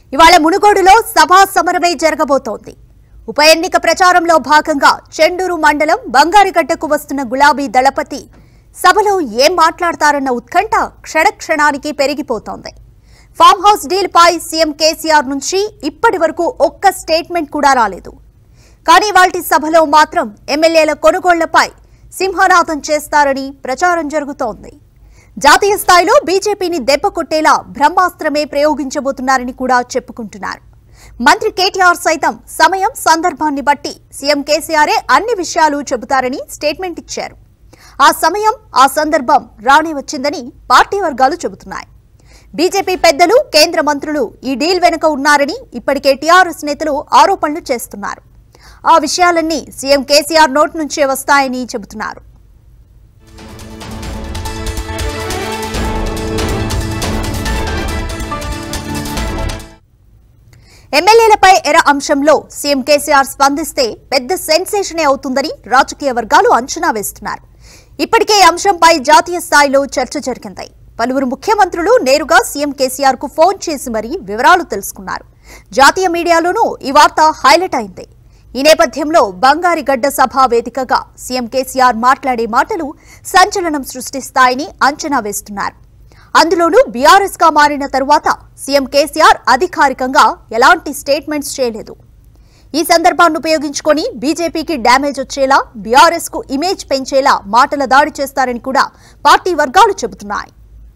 ఇవాళ మునుగోడులో సభా సమరమే జరగబోతోంది ఉప ఎన్నిక ప్రచారంలో భాగంగా చెండూరు మండలం బంగారిగడ్డకు వస్తున్న గులాబీ దళపతి సభలో ఏం మాట్లాడతారన్న ఉత్కంఠ క్షణక్షణానికి పెరిగిపోతోంది ఫామ్ హౌస్ డీల్ పై సీఎం కేసీఆర్ నుంచి ఇప్పటి వరకు ఒక్క స్టేట్మెంట్ కూడా రాలేదు కానీ వాటి సభలో మాత్రం ఎమ్మెల్యేల కొనుగోళ్లపై సింహనాదం చేస్తారని ప్రచారం జరుగుతోంది జాతీయ స్థాయిలో బీజేపీని దెబ్బకొట్టేలా బ్రహ్మాస్త్రమే ప్రయోగించబోతున్నారని కూడా చెప్పుకుంటున్నారు మంత్రి కేటీఆర్ సైతం సమయం సందర్భాన్ని బట్టి సీఎం కేసీఆరే అన్ని విషయాలు చెబుతారని స్టేట్మెంట్ ఇచ్చారు ఆ సమయం ఆ సందర్భం రానే వచ్చిందని పార్టీ వర్గాలు చెబుతున్నాయి బీజేపీ పెద్దలు కేంద్ర మంత్రులు ఈ డీల్ వెనుక ఉన్నారని ఇప్పటికే టీఆర్ఎస్ నేతలు ఆరోపణలు చేస్తున్నారు ఆ విషయాలన్నీ సీఎం కేసీఆర్ నోటి నుంచే వస్తాయని చెబుతున్నారు ఎమ్మెల్యేలపై ఎర అంశంలో సీఎం కేసీఆర్ స్పందిస్తే పెద్ద సెన్సేషనే అవుతుందని రాజకీయ వర్గాలు అంచనా వేస్తున్నారు ఇప్పటికే ఈ అంశంపై జాతీయ స్థాయిలో చర్చ జరిగింది పలువురు ముఖ్యమంత్రులు నేరుగా సీఎం కేసీఆర్ కు ఫోన్ చేసి మరీ వివరాలు తెలుసుకున్నారు జాతీయ మీడియాలోనూ ఈ వార్త హైలైట్ అయింది ఈ నేపథ్యంలో బంగారిగడ్డ సభ వేదికగా సీఎం కేసీఆర్ మాట్లాడే మాటలు సంచలనం సృష్టిస్తాయని అంచనా వేస్తున్నారు అందులోనూ బీఆర్ఎస్ గా మారిన తరువాత సీఎం కేసీఆర్ అధికారికంగా ఎలాంటి స్టేట్మెంట్స్ చేయలేదు ఈ సందర్భాన్ని ఉపయోగించుకొని బీజేపీకి డ్యామేజ్ వచ్చేలా బీఆర్ఎస్ కు ఇమేజ్ పెంచేలా మాటల దాడి చేస్తారని కూడా పార్టీ వర్గాలు చెబుతున్నాయి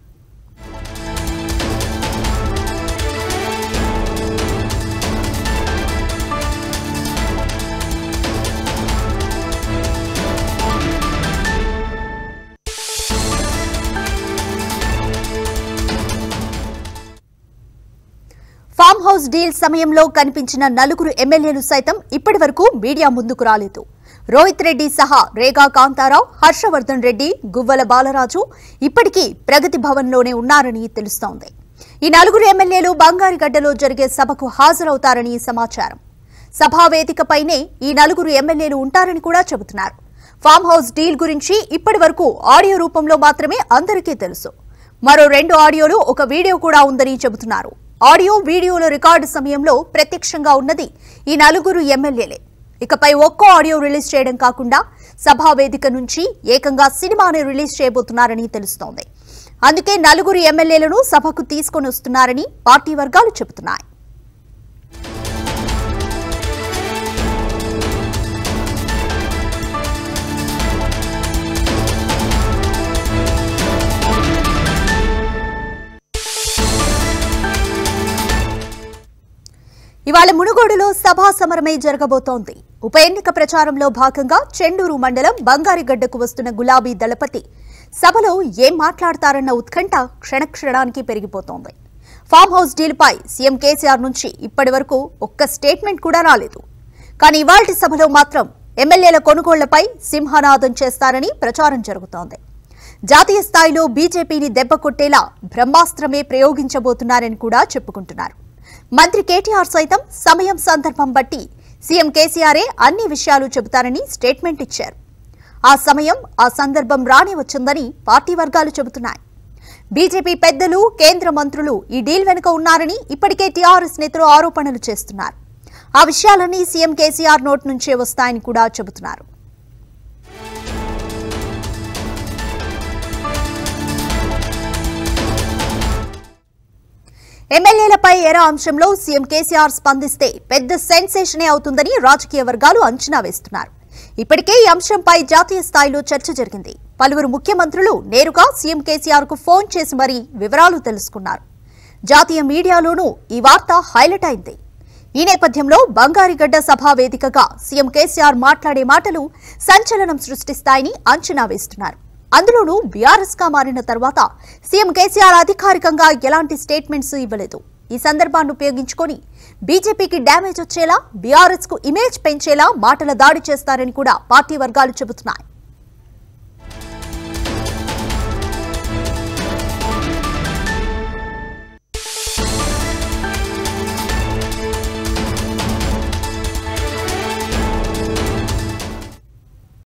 ఫామ్ హౌస్ డీల్ సమయంలో కనిపించిన నలుగురు ఎమ్మెల్యేలు సైతం ఇప్పటి వరకు మీడియా ముందుకు రాలేదు రోహిత్ రెడ్డి సహా రేగా కాంతారావు హర్షవర్ధన్ రెడ్డి గువ్వల బాలరాజు ఇప్పటికీ ప్రగతి భవన్లోనే ఉన్నారని తెలుస్తోంది ఈ నలుగురు ఎమ్మెల్యేలు బంగారిగడ్డలో జరిగే సభకు హాజరవుతారని సమాచారం సభా వేదికపైనే ఈ నలుగురు ఎమ్మెల్యేలు ఉంటారని కూడా చెబుతున్నారు ఫామ్ హౌస్ డీల్ గురించి ఇప్పటి వరకు ఆడియో రూపంలో మాత్రమే అందరికీ తెలుసు మరో రెండు ఆడియోలు ఒక వీడియో కూడా ఉందని చెబుతున్నారు ఆడియో వీడియోల రికార్డు సమయంలో ప్రత్యక్షంగా ఉన్నది ఈ నలుగురు ఎమ్మెల్యేలే ఇకపై ఒక్కో ఆడియో రిలీజ్ చేయడం కాకుండా సభా వేదిక నుంచి ఏకంగా సినిమాని రిలీజ్ చేయబోతున్నారని తెలుస్తోంది అందుకే నలుగురు ఎమ్మెల్యేలను సభకు తీసుకొని వస్తున్నారని పార్టీ వర్గాలు చెబుతున్నాయి ఇవాళ మునుగోడులో సభా సమరమే జరగబోతోంది ఉప ఎన్నిక ప్రచారంలో భాగంగా చెండూరు మండలం బంగారిగడ్డకు వస్తున్న గులాబీ దళపతి సభలో ఏం మాట్లాడతారన్న ఉత్కంఠ క్షణక్షణానికి పెరిగిపోతోంది ఫామ్ హౌస్ డీల్పై సీఎం కేసీఆర్ నుంచి ఇప్పటి వరకు ఒక్క స్టేట్మెంట్ కూడా రాలేదు కానీ ఇవాల్టి సభలో మాత్రం ఎమ్మెల్యేల కొనుగోళ్లపై సింహనాదం చేస్తారని ప్రచారం జరుగుతోంది జాతీయ స్థాయిలో బీజేపీని దెబ్బకొట్టేలా బ్రహ్మాస్త్రమే ప్రయోగించబోతున్నారని కూడా చెప్పుకుంటున్నారు మంత్రి కేటీఆర్ సైతం సమయం సందర్భం బట్టి సీఎం కేసీఆరే అన్ని విషయాలు చెబుతారని స్టేట్మెంట్ ఇచ్చారు ఆ సమయం ఆ సందర్భం రాని వచ్చిందని పార్టీ వర్గాలు చెబుతున్నాయి బీజేపీ పెద్దలు కేంద్ర మంత్రులు ఈ డీల్ వెనుక ఉన్నారని ఇప్పటికే టీఆర్ఎస్ నేతలు ఆరోపణలు చేస్తున్నారు ఆ విషయాలన్నీ సీఎం కేసీఆర్ నోటి నుంచే వస్తాయని కూడా చెబుతున్నారు ఎమ్మెల్యేలపై ఎరా అంశంలో సీఎం కేసీఆర్ స్పందిస్తే పెద్ద సెన్సేషనే అవుతుందని రాజకీయ వర్గాలు అంచనా వేస్తున్నారు ఇప్పటికే ఈ అంశంపై జాతీయ స్థాయిలో చర్చ జరిగింది పలువురు ముఖ్యమంత్రులు నేరుగా సీఎం కేసీఆర్ కు ఫోన్ చేసి మరీ వివరాలు తెలుసుకున్నారు జాతీయ మీడియాలోనూ ఈ వార్త హైలైట్ అయింది ఈ నేపథ్యంలో బంగారిగడ్డ సభా వేదికగా సీఎం కేసీఆర్ మాట్లాడే మాటలు సంచలనం సృష్టిస్తాయని అంచనా వేస్తున్నారు అందులోనూ బీఆర్ఎస్ గా మారిన తర్వాత సీఎం కేసీఆర్ అధికారికంగా ఎలాంటి స్టేట్మెంట్స్ ఇవ్వలేదు ఈ సందర్భాన్ని ఉపయోగించుకొని బీజేపీకి డ్యామేజ్ వచ్చేలా బీఆర్ఎస్ కు ఇమేజ్ పెంచేలా మాటల దాడి చేస్తారని కూడా పార్టీ వర్గాలు చెబుతున్నాయి